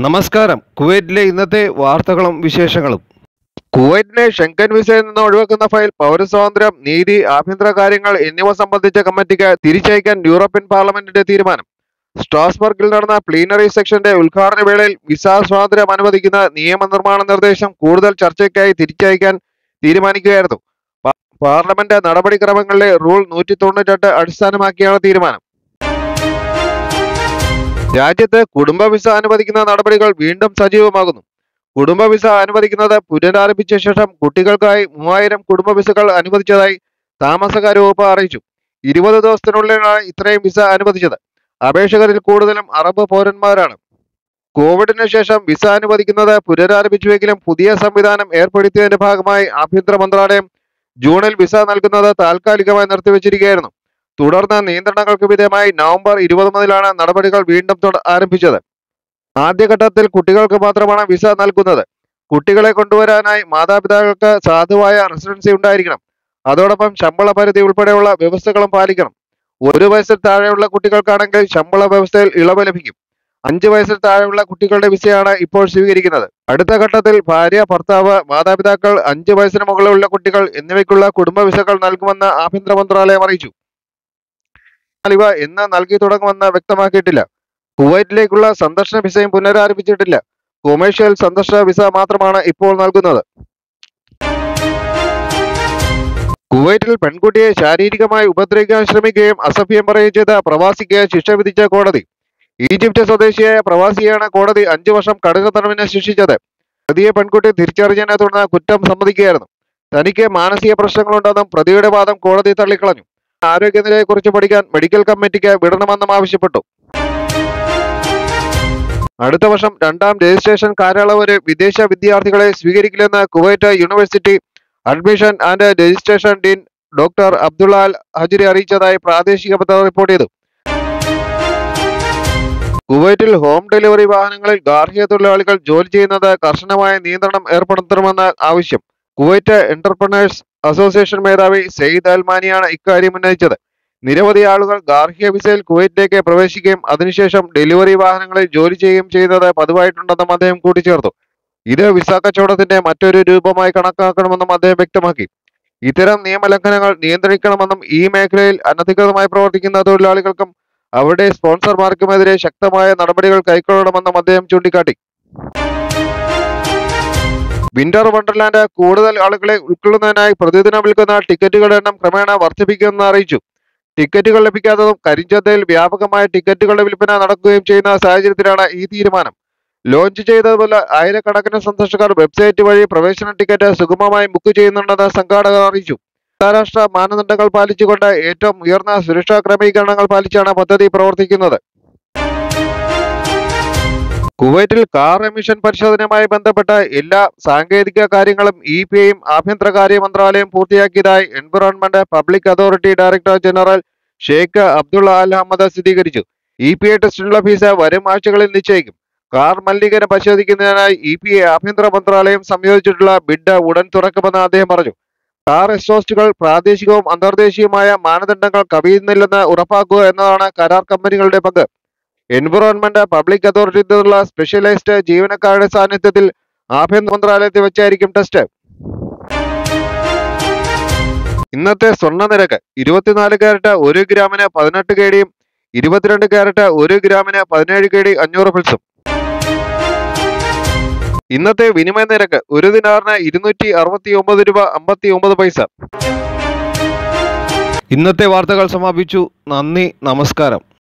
നമസ്കാരം കുവൈറ്റിലെ ഇന്നത്തെ വാർത്തകളും വിശേഷങ്ങളും കുവൈറ്റിനെ ഷെങ്കൻ വിസയിൽ നിന്ന് ഒഴിവാക്കുന്ന ഫയൽ പൗരസ്വാതന്ത്ര്യം നീതി ആഭ്യന്തര കാര്യങ്ങൾ എന്നിവ സംബന്ധിച്ച കമ്മിറ്റിക്ക് തിരിച്ചയക്കാൻ യൂറോപ്യൻ പാർലമെന്റിന്റെ തീരുമാനം സ്ട്രാസ്ബർഗിൽ നടന്ന പ്ലീനറി സെക്ഷന്റെ ഉദ്ഘാടന വേളയിൽ വിസ സ്വാതന്ത്ര്യം അനുവദിക്കുന്ന നിയമനിർമ്മാണ നിർദ്ദേശം കൂടുതൽ ചർച്ചയ്ക്കായി തിരിച്ചയക്കാൻ തീരുമാനിക്കുകയായിരുന്നു പാ- പാർലമെന്റ് നടപടിക്രമങ്ങളിലെ റൂൾ നൂറ്റി തൊണ്ണൂറ്റെട്ട് അടിസ്ഥാനമാക്കിയാണ് തീരുമാനം രാജ്യത്ത് കുടുംബ വിസ അനുവദിക്കുന്ന നടപടികൾ വീണ്ടും സജീവമാകുന്നു കുടുംബ വിസ അനുവദിക്കുന്നത് പുനരാരംഭിച്ച ശേഷം കുട്ടികൾക്കായി മൂവായിരം കുടുംബ വിസകൾ അനുവദിച്ചതായി താമസകാര്യ വകുപ്പ് അറിയിച്ചു ഇരുപത് ദിവസത്തിനുള്ളിലാണ് ഇത്രയും വിസ അനുവദിച്ചത് അപേക്ഷകരിൽ കൂടുതലും അറബ് പൗരന്മാരാണ് കോവിഡിന് ശേഷം വിസ അനുവദിക്കുന്നത് പുനരാരംഭിച്ചുവെങ്കിലും പുതിയ സംവിധാനം ഏർപ്പെടുത്തിയതിന്റെ ഭാഗമായി ആഭ്യന്തര മന്ത്രാലയം ജൂണിൽ വിസ നൽകുന്നത് താൽക്കാലികമായി നിർത്തിവെച്ചിരിക്കുകയായിരുന്നു തുടർന്ന് നിയന്ത്രണങ്ങൾക്ക് വിധേയമായി നവംബർ ഇരുപത് മുതലാണ് നടപടികൾ വീണ്ടും തുട- ആരംഭിച്ചത് ആദ്യഘട്ടത്തിൽ കുട്ടികൾക്ക് മാത്രമാണ് വിസ നൽകുന്നത് കുട്ടികളെ കൊണ്ടുവരാനായി മാതാപിതാക്കൾക്ക് സാധുവായ റെസിഡൻസി ഉണ്ടായിരിക്കണം അതോടൊപ്പം ശമ്പള പരിധി ഉൾപ്പെടെയുള്ള വ്യവസ്ഥകളും പാലിക്കണം ഒരു വയസ്സിൽ താഴെയുള്ള കുട്ടികൾക്കാണെങ്കിൽ ശമ്പള വ്യവസ്ഥയിൽ ഇളവ് ലഭിക്കും അഞ്ച് വയസ്സിൽ താഴെയുള്ള കുട്ടികളുടെ വിസയാണ് ഇപ്പോൾ സ്വീകരിക്കുന്നത് അടുത്ത ഘട്ടത്തിൽ ഭാര്യ ഭർത്താവ് മാതാപിതാക്കൾ അഞ്ച് വയസ്സിന് മുകളിലുള്ള കുട്ടികൾ എന്നിവയ്ക്കുള്ള കുടുംബ വിസകൾ നൽകുമെന്ന് ആഭ്യന്തര മന്ത്രാലയം അറിയിച്ചു എന്നാൽ ഇവ എന്ന് നൽകി തുടങ്ങുമെന്ന് വ്യക്തമാക്കിയിട്ടില്ല കുവൈറ്റിലേക്കുള്ള സന്ദർശന വിസയും പുനരാരംഭിച്ചിട്ടില്ല കൊമേഴ്ഷ്യൽ സന്ദർശന വിസ മാത്രമാണ് ഇപ്പോൾ നൽകുന്നത് കുവൈറ്റിൽ പെൺകുട്ടിയെ ശാരീരികമായി ഉപദ്രവിക്കാൻ ശ്രമിക്കുകയും അസഭ്യം പറയുകയും ചെയ്ത പ്രവാസിക്ക് ശിക്ഷ വിധിച്ച കോടതി ഈജിപ്ത് സ്വദേശിയായ പ്രവാസിയാണ് കോടതി അഞ്ചു വർഷം കഠിന തടവിന് ശിക്ഷിച്ചത് പ്രതിയെ പെൺകുട്ടി തിരിച്ചറിഞ്ഞതിനെ തുടർന്ന് കുറ്റം സമ്മതിക്കുകയായിരുന്നു തനിക്ക് മാനസിക പ്രശ്നങ്ങളുണ്ടെന്നും പ്രതിയുടെ വാദം കോടതി തള്ളിക്കളഞ്ഞു ആരോഗ്യനിലയെക്കുറിച്ച് പഠിക്കാൻ മെഡിക്കൽ കമ്മിറ്റിക്ക് വിടണമെന്നും ആവശ്യപ്പെട്ടു അടുത്ത വർഷം രണ്ടാം രജിസ്ട്രേഷൻ കാലയളവ് വിദേശ വിദ്യാർത്ഥികളെ സ്വീകരിക്കില്ലെന്ന് Kuwait university admission and registration dean doctor Abdullah Al Hajiri അറിയിച്ചതായി പ്രാദേശിക പത്രം റിപ്പോർട്ട് ചെയ്തു കുവൈറ്റിൽ ഹോം ഡെലിവറി വാഹനങ്ങളിൽ ഗാർഹിക തൊഴിലാളികൾ ജോലി ചെയ്യുന്നത് കർശനമായ നിയന്ത്രണം ഏർപ്പെടുത്തണമെന്ന് ആവശ്യം കുവൈറ്റ് എന്റർപ്രണേഴ്സ് അസോസിയേഷൻ മേധാവി സെയ്ദ് അൽമാനിയാണ് ഇക്കാര്യം ഉന്നയിച്ചത് നിരവധി ആളുകൾ ഗാർഹിക വിസയിൽ കുവൈറ്റിലേക്ക് പ്രവേശിക്കുകയും അതിനുശേഷം ഡെലിവറി വാഹനങ്ങളിൽ ജോലി ചെയ്യുകയും ചെയ്യുന്നത് പതിവായിട്ടുണ്ടെന്നും അദ്ദേഹം കൂട്ടിച്ചേർത്തു ഇത് വിസ കച്ചവടത്തിന്റെ മറ്റൊരു രൂപമായി കണക്കാക്കണമെന്നും അദ്ദേഹം വ്യക്തമാക്കി ഇത്തരം നിയമലംഘനങ്ങൾ നിയന്ത്രിക്കണമെന്നും ഈ മേഖലയിൽ അനധികൃതമായി പ്രവർത്തിക്കുന്ന തൊഴിലാളികൾക്കും അവരുടെ സ്പോൺസർമാർക്കുമെതിരെ ശക്തമായ നടപടികൾ കൈക്കൊള്ളണമെന്നും അദ്ദേഹം ചൂണ്ടിക്കാട്ടി വിന്റർ വണ്ടർലാൻഡ് കൂടുതൽ ആളുകളെ ഉൾക്കൊള്ളുന്നതിനായി പ്രതിദിനം വിൽക്കുന്ന ടിക്കറ്റുകളുടെ എണ്ണം ക്രമേണ വർദ്ധിപ്പിക്കുമെന്ന് അറിയിച്ചു ടിക്കറ്റുകൾ ലഭിക്കാത്തതും കരിഞ്ചന്തയിൽ വ്യാപകമായ ടിക്കറ്റുകളുടെ വിൽപ്പന നടക്കുകയും ചെയ്യുന്ന സാഹചര്യത്തിലാണ് ഈ തീരുമാനം ലോഞ്ച് ചെയ്തതുപോലെ ആയിരക്കണക്കിന് സന്ദർശകർ വെബ്സൈറ്റ് വഴി പ്രവേശന ടിക്കറ്റ് സുഗമമായി ബുക്ക് ചെയ്യുന്നുണ്ടെന്ന് സംഘാടകർ അറിയിച്ചു അന്താരാഷ്ട്ര മാനദണ്ഡങ്ങൾ പാലിച്ചുകൊണ്ട് ഏറ്റവും ഉയർന്ന സുരക്ഷാ ക്രമീകരണങ്ങൾ പാലിച്ചാണ് പദ്ധതി പ്രവർത്തിക്കുന്നത് കുവൈറ്റിൽ കാർ എമിഷൻ പരിശോധനയുമായി ബന്ധപ്പെട്ട എല്ലാ സാങ്കേതിക കാര്യങ്ങളും ഇ പി ഐയും ആഭ്യന്തരകാര്യ മന്ത്രാലയം പൂർത്തിയാക്കിയതായി environment public authority director general Sheikh Abdullah Al Ahmad സ്ഥിരീകരിച്ചു ഇ പി ഐ ടെസ്റ്റിനുള്ള ഫീസ് വരും ആഴ്ചകളിൽ നിശ്ചയിക്കും കാർ മലിനീകരണം പരിശോധിക്കുന്നതിനായി ഇ പി ഐ ആഭ്യന്തര മന്ത്രാലയം സംയോജിച്ചിട്ടുള്ള ബിഡ് ഉടൻ തുറക്കുമെന്ന് അദ്ദേഹം പറഞ്ഞു കാർ എക്സോസ്റ്റുകൾ പ്രാദേശികവും അന്തർദേശീയവുമായ മാനദണ്ഡങ്ങൾ കവിയുന്നില്ലെന്ന് ഉറപ്പാക്കുക എന്നതാണ് കരാർ കമ്പനികളുടെ പങ്ക് എൻവിറോൺമെന്റ് പബ്ലിക് അതോറിറ്റിയിൽ നിന്നുള്ള സ്പെഷ്യലൈസ്ഡ് ജീവനക്കാരുടെ സാന്നിധ്യത്തിൽ ആഭ്യന്തര മന്ത്രാലയത്തിൽ വെച്ചായിരിക്കും ടെസ്റ്റ് ഇന്നത്തെ സ്വർണ്ണ നിരക്ക് ഇരുപത്തിനാല് ക്യാരറ്റ് ഒരു ഗ്രാമിന് പതിനെട്ട് കെ ഡിയും ഇരുപത്തിരണ്ട് ക്യാരറ്റ് ഒരു ഗ്രാമിന് പതിനേഴ് കെ ഡി അഞ്ഞൂറ് പിൽസും ഇന്നത്തെ വിനിമയ നിരക്ക് ഒരു ദിനാറിന് ഇരുന്നൂറ്റി അറുപത്തി ഒമ്പത് രൂപ അമ്പത്തി ഒമ്പത് പൈസ ഇന്നത്തെ വാർത്തകൾ സമാപിച്ചു നന്ദി നമസ്കാരം